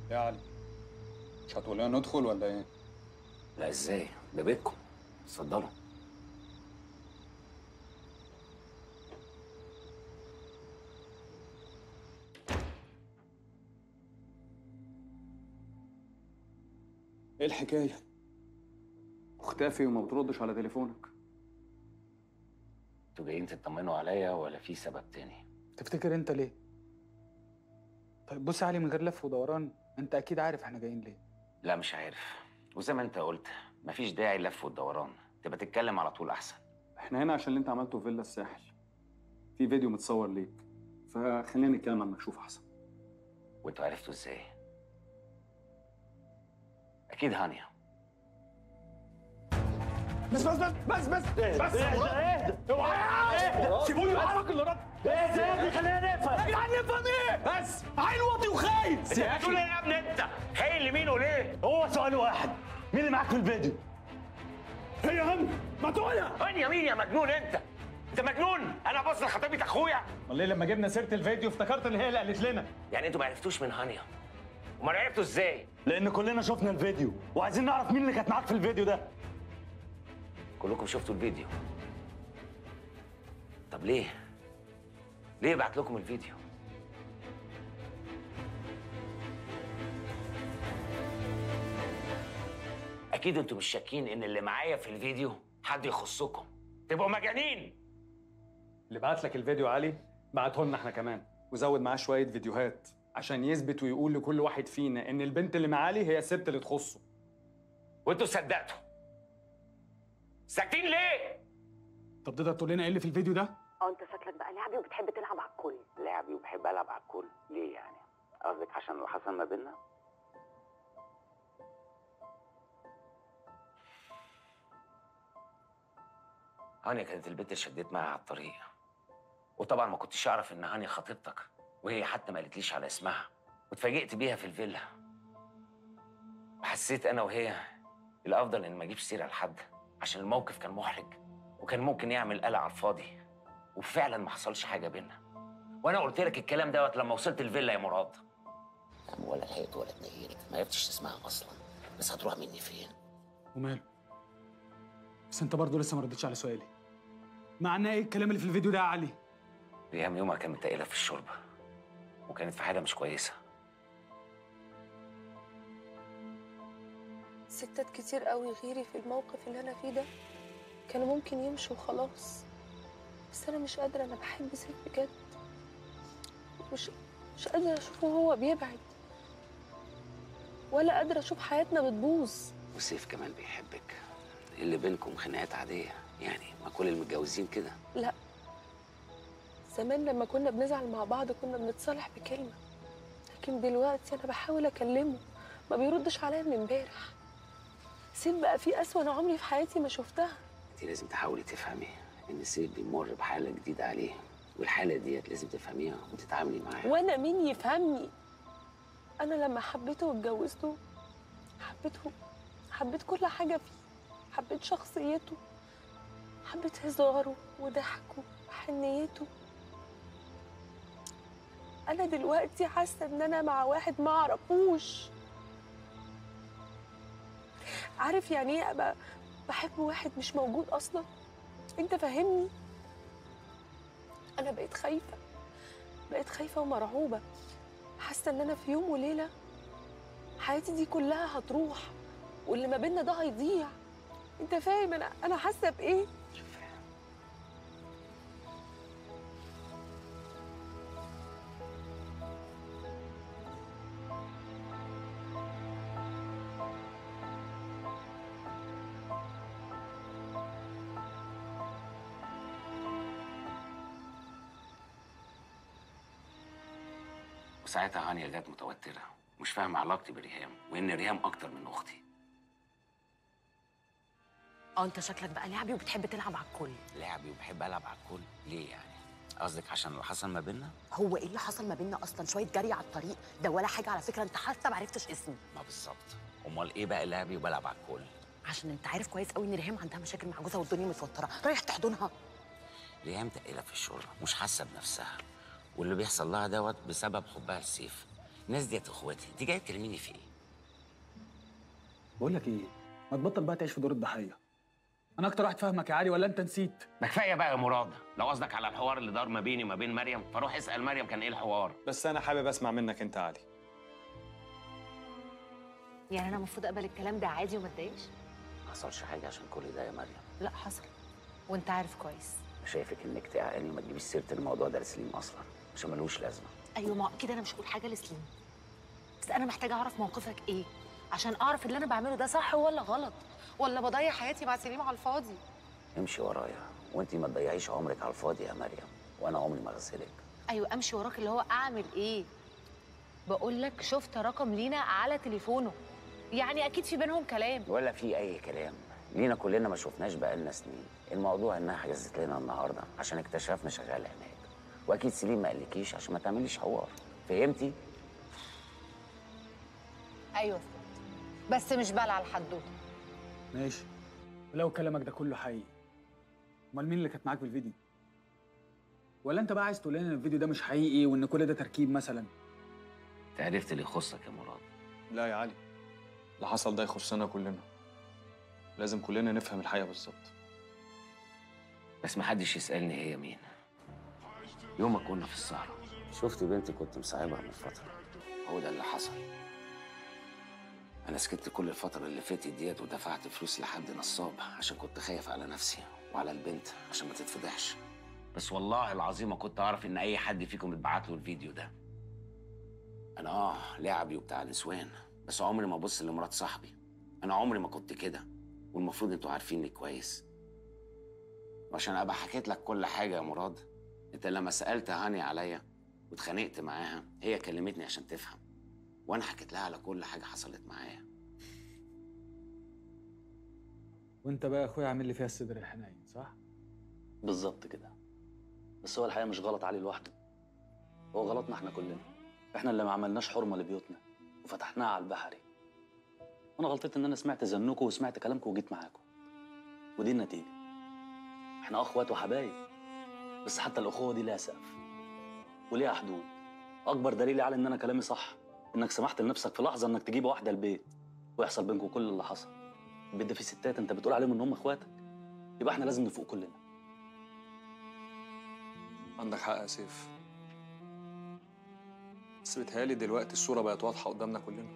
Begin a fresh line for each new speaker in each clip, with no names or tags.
يا علي مش هتقول لنا ندخل ولا ايه؟
لا ازاي ده بيتكم اتفضلوا
ايه الحكايه؟ مختفي وما بتردش على تليفونك
انتوا جايين تطمنوا عليا ولا في سبب تاني
تفتكر انت ليه؟ طيب بص يا علي من غير لف ودوران انت اكيد عارف احنا جايين ليه
لا مش عارف وزي ما انت قلت مفيش داعي لف والدوران تبقى تتكلم على طول احسن
احنا هنا عشان اللي انت عملته في فيلا الساحل في فيديو متصور ليك فخلينا نتكلم عن مكشوف احسن
وانتوا عرفتوا ازاي اكيد هانيا
بس بس بس بس بس بس اهدى اوعى سيبوني اعرف اللي رد اهدى يا ابني خلينا نفهم يا جدعان نفهم ايه بس عيل واطي وخايف
انت بتقول ايه يا ابني انت؟ خايل لمين وليه؟
هو سؤال واحد مين اللي معاك في الفيديو؟ هي هم ما تقولها
هانيا مين يا مجنون انت؟ انت مجنون؟ انا بص لخطيبة اخويا
امال ليه لما جبنا سيره الفيديو افتكرت ان هي اللي قالت لنا
يعني انتوا ما عرفتوش من هانيا امال عرفتوا ازاي؟
لان كلنا شفنا الفيديو وعايزين نعرف مين اللي كانت معاك في الفيديو ده
كلكم شفتوا الفيديو طب ليه ليه بعت لكم الفيديو اكيد انتوا مش شاكين ان اللي معايا في الفيديو حد يخصكم
تبقوا مجانين
اللي بعت لك الفيديو علي بعته لنا احنا كمان وزود معاه شويه فيديوهات عشان يثبت ويقول لكل واحد فينا ان البنت اللي مع علي هي الست اللي تخصه
وانتوا صدقتوا ساكتين ليه؟
طب تقدر تقول لنا ايه اللي في الفيديو ده؟
اه انت شكلك بقى لعبي وبتحب تلعب على الكل
لعبي وبحب العب على الكل ليه يعني قصدك عشان اللي حصل ما بيننا هانيا كانت البنت اللي شديت معاها على الطريق وطبعا ما كنتش اعرف ان هانيا خطيبتك وهي حتى ما قالتليش على اسمها واتفاجئت بيها في الفيلا وحسيت انا وهي الافضل ان ما اجيبش سيره لحد عشان الموقف كان محرج وكان ممكن يعمل قلق على الفاضي وفعلا ما حصلش حاجه بينا وانا قلت لك الكلام دوت لما وصلت الفيلا يا مراد ولا لحقت ولا اتنيلت ما عرفتش تسمعها اصلا بس هتروح مني فين
وماله؟ بس انت برضه لسه ما ردتش على سؤالي معناه ايه الكلام اللي في الفيديو ده يا علي؟
ريهام يومها كانت متقلة في الشوربه وكانت في حاله مش كويسه
ستات كتير قوي غيري في الموقف اللي انا فيه ده كانوا ممكن يمشوا وخلاص بس انا مش قادره انا بحب سيف بجد مش مش قادره اشوفه هو بيبعد ولا قادره اشوف حياتنا بتبوظ
وسيف كمان بيحبك اللي بينكم خناقات عاديه يعني ما كل المتجوزين كده
لا زمان لما كنا بنزعل مع بعض كنا بنتصالح بكلمه لكن دلوقتي انا بحاول اكلمه ما بيردش عليا من امبارح سيف بقى فيه اسوأ انا عمري في حياتي ما شفتها
انت لازم تحاولي تفهمي ان سيف بيمر بحاله جديده عليه والحاله ديت لازم تفهميها وتتعاملي معاها
وانا مين يفهمني انا لما حبيته واتجوزته حبيته حبيت كل حاجه فيه حبيت شخصيته حبيت هزاره وضحكه وحنيته انا دلوقتي حاسه ان انا مع واحد ما اعرفوش عارف يعني ايه ابقى بحب واحد مش موجود اصلا انت فاهمني انا بقيت خايفه بقيت خايفه ومرعوبه حاسه ان انا في يوم وليله حياتي دي كلها هتروح واللي ما بينا ده هيضيع انت فاهم انا انا حاسه بايه
وساعتها هانيا جت متوتره مش فاهمه علاقتي بريهام وان ريهام اكتر من اختي
اه انت شكلك بقى لعبي وبتحب تلعب على الكل
لعبي وبحب العب على الكل ليه يعني قصدك عشان اللي حصل ما بيننا
هو ايه اللي حصل ما بيننا اصلا شويه جري على الطريق ده ولا حاجه على فكره انت حتى ما عرفتش اسمي
ما بالظبط امال ايه بقى لعبي وبلعب على الكل
عشان انت عارف كويس قوي ان ريهام عندها مشاكل مع جوزها والدنيا متوتره رايح تحضنها
ريهام تقيله في الشغل مش حاسه بنفسها واللي بيحصل لها دوت بسبب حبها لسيف الناس ديت اخواتي انت جاي تكلميني في ايه
بقول لك ايه ما تبطل بقى تعيش في دور الضحيه انا اكتر واحد فاهمك يا علي ولا انت نسيت
ما كفايه بقى يا مراد لو قصدك على الحوار اللي دار ما بيني وما بين مريم فروح اسال مريم كان ايه الحوار
بس انا حابب اسمع منك انت يا علي
يعني انا المفروض اقبل الكلام ده عادي وما اتضايقش
ما حصلش حاجه عشان كل ده يا مريم
لا حصل وانت عارف كويس
شايفك انك تعقلي وما تجيبيش سيره الموضوع ده لسليم اصلا عشان ملوش لازمه
ايوه ما اكيد انا مش هقول حاجه لسليم بس انا محتاجه اعرف موقفك ايه عشان اعرف اللي انا بعمله ده صح ولا غلط ولا بضيع حياتي مع سليم على الفاضي
امشي ورايا وانت ما تضيعيش عمرك على الفاضي يا مريم وانا عمري ما اغسلك
ايوه امشي وراك اللي هو اعمل ايه بقول لك شفت رقم لينا على تليفونه يعني اكيد في بينهم كلام
ولا في اي كلام لينا كلنا ما شفناش بقالنا سنين الموضوع انها حجزت لنا النهارده عشان اكتشفنا شغال هناك واكيد سليم ما قالكيش عشان ما تعمليش حوار فهمتي
ايوه بس مش بلع الحدوته
ماشي ولو كلامك ده كله حقيقي امال مين اللي كانت معاك في الفيديو ولا انت بقى عايز تقول لنا ان الفيديو ده مش حقيقي وان كل ده تركيب مثلا
انت عرفت اللي يخصك يا مراد
لا يا علي اللي حصل ده يخصنا كلنا لازم كلنا نفهم الحقيقه بالظبط
بس ما حدش يسالني هي مين يوم ما كنا في السهره شفت بنتي كنت مصاحبها من فتره هو ده اللي حصل انا سكت كل الفتره اللي فاتت ديت ودفعت فلوس لحد نصاب عشان كنت خايف على نفسي وعلى البنت عشان ما تتفضحش بس والله العظيم ما كنت اعرف ان اي حد فيكم اتبعت له الفيديو ده انا اه لعبي وبتاع نسوان بس عمري ما ابص لمرات صاحبي انا عمري ما كنت كده والمفروض انتوا عارفيني كويس وعشان ابقى حكيت لك كل حاجه يا مراد انت لما سالت هاني عليا واتخانقت معاها هي كلمتني عشان تفهم وانا حكيت لها على كل حاجه حصلت معايا
وانت بقى يا اخويا عامل لي فيها الصدر الحنين صح
بالظبط كده بس هو الحقيقه مش غلط علي لوحده هو غلطنا احنا كلنا احنا اللي ما عملناش حرمه لبيوتنا وفتحناها على البحري وانا غلطت ان انا سمعت زنكم وسمعت كلامكم وجيت معاكم ودي النتيجه احنا اخوات وحبايب بس حتى الاخوه دي لها سقف وليها حدود اكبر دليل على ان انا كلامي صح انك سمحت لنفسك في لحظه انك تجيب واحده البيت ويحصل بينكم كل اللي حصل البيت ده فيه ستات انت بتقول عليهم ان هم اخواتك يبقى احنا لازم نفوق كلنا
عندك حق يا سيف بس بيتهيألي دلوقتي الصورة بقت واضحة قدامنا كلنا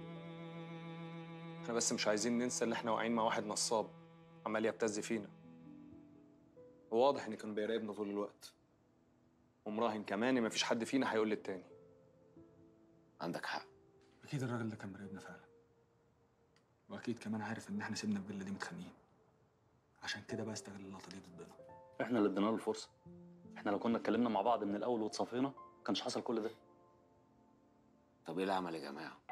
احنا بس مش عايزين ننسى ان احنا واقعين مع واحد نصاب عمال يبتز فينا وواضح ان كان بيراقبنا طول الوقت ومراهن كمان ان مفيش حد فينا هيقول للتاني
عندك حق
اكيد الراجل ده كان مراقبنا فعلا واكيد كمان عارف ان احنا سيبنا الفيلا دي متخانقين عشان كده بقى استغل اللقطه دي ضدنا
احنا اللي ادينا له الفرصه احنا لو كنا اتكلمنا مع بعض من الاول وتصافينا ما كانش حصل كل ده
طب ايه العمل يا جماعه